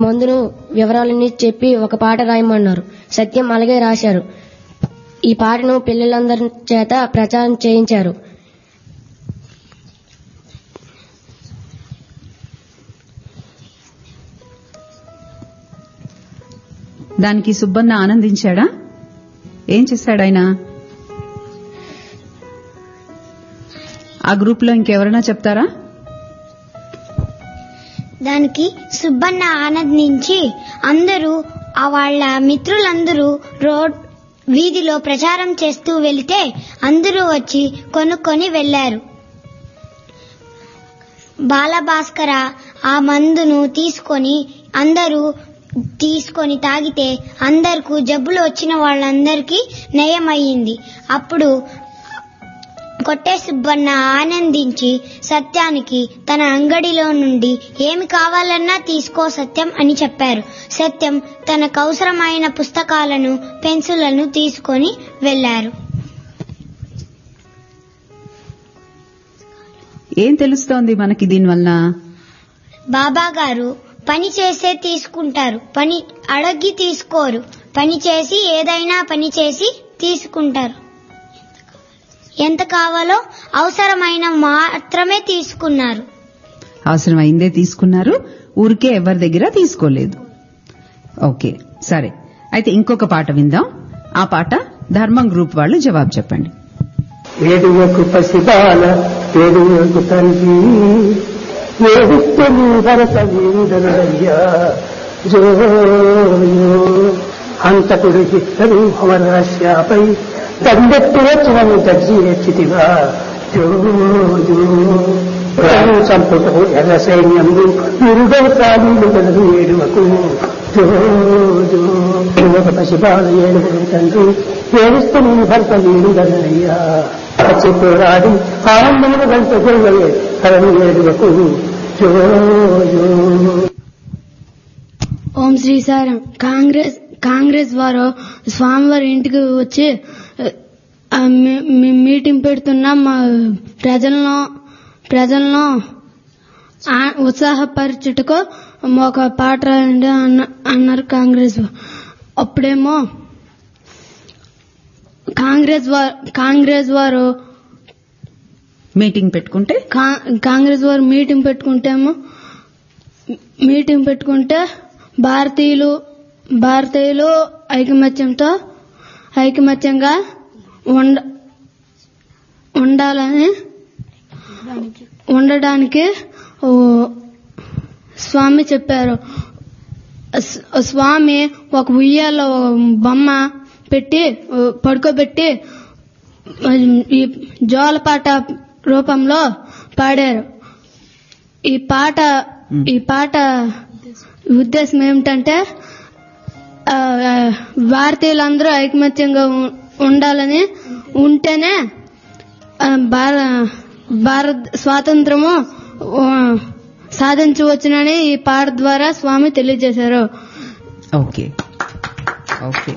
మందును వివరాలన్నీ చెప్పి ఒక పాట రాయమన్నారు సత్యం అలాగే రాశారు ఈ పాటను పిల్లలందరి చేత ప్రచారం చేయించారు దానికి సుబ్బన్న ఆనందించాడా ఏం చేశాడు ఆయన ఆ గ్రూప్ లో ఇంకెవరైనా చెప్తారా దానికి సుబ్బన్న ఆనందించి అందరూ ఆ వాళ్ళ మిత్రులందరూ రోడ్ వీధిలో ప్రచారం చేస్తూ వెళితే అందరూ వచ్చి కొనుక్కొని వెళ్లారు బాలభాస్కర ఆ మందును తీసుకొని అందరూ తీసుకొని తాగితే అందరికీ జబ్బులు వచ్చిన వాళ్ళందరికీ నయమయ్యింది అప్పుడు కొట్టే సుబ్బన్న ఆనందించి సత్యానికి తన అంగడిలో నుండి ఏమి కావాలన్నా తీసుకో సత్యం అని చెప్పారు సత్యం తనకు అవసరమైన పుస్తకాలను పెన్సిళ్లను తీసుకొని వెళ్లారు ఏం తెలుస్తోంది మనకి దీనివల్ల బాబా గారు పని చేసే తీసుకుంటారు పని అడగి తీసుకోరు పని చేసి ఏదైనా పని చేసి తీసుకుంటారు ఎంత కావాలో అవసరమైన మాత్రమే తీసుకున్నారు అవసరమైందే తీసుకున్నారు ఊరికే ఎవరి దగ్గర తీసుకోలేదు ఓకే సరే అయితే ఇంకొక పాట విందాం ఆ పాట ధర్మం గ్రూప్ వాళ్ళు జవాబు చెప్పండి ఏడువకు పసిబాల ఏడువకు తండ్రి ఏడుస్తూ నీ భరత వీరుడనయ్యా జోయో హంతకుడు హిత్తడు అమరాశ్యాపై దండెత్తి వచ్చినను దర్జీ ఎచ్చితివా జోయో ప్రాణం చంపుటకు ఎర్ర సైన్యము విరుడవ ప్రాణులు గలదు ఏడువకు జోజో ఏడువక పసిబాల ఏడుగురు తండ్రి ఏడుస్తూ నీ భర్త వీరుడనయ్యా వచ్చి పోరాడి ఆనందమును గంట జోగలే కరణి ఏడువకు జోజో ఓం శ్రీ సారం కాంగ్రెస్ కాంగ్రెస్ వారు స్వామివారి ఇంటికి వచ్చి ఆ, మీ- మీ- మీటింగ్ పెడుతున్న మా ప్రజలను ప్రజలను ఆ- ఉత్సాహపరచుటకు ఒక పాట రాయండి అన్న- అన్నారు కాంగ్రెస్ వారు. అప్పుడేమో కాంగ్రెస్ వారు కాంగ్రెస్ వారు మీటింగ్ పెట్టుకుంటే కా- కాంగ్రెస్ వారు మీటింగ్ పెట్టుకుంటేమో మీటింగ్ పెట్టుకుంటే భారతీయులు భారతీయులు ఐకమత్యంతో ఐకమత్యంగా ఉండ ఉండాలని ఉండడానికి ఓ స్వామి చెప్పారు స్- స్వామి ఒక ఉయ్యాలో బొమ్మ పెట్టి ఓ పడుకోబెట్టి ఈ జోలపాట రూపంలో పాడారు ఈ పాట ఈ పాట ఉద్దేశం ఏమిటంటే ఆ, ఆ, భారతీయులందరూ ఐకమత్యంగా ఉ- ఉండాలని ఉంటేనే ఆ, భార భారత్ స్వాతంత్రము ఆ, సాధించవచ్చునని ఈ పాట ద్వారా స్వామి తెలియజేశారు ఓకే ఓకే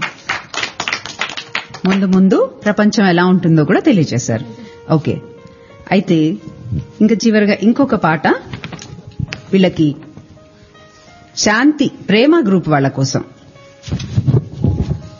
ముందు ముందు ప్రపంచం ఎలా ఉంటుందో కూడా తెలియజేశారు ఓకే అయితే ఇంకా చివరిగా ఇంకొక పాట వీళ్ళకి శాంతి ప్రేమ గ్రూప్ వాళ్ళ కోసం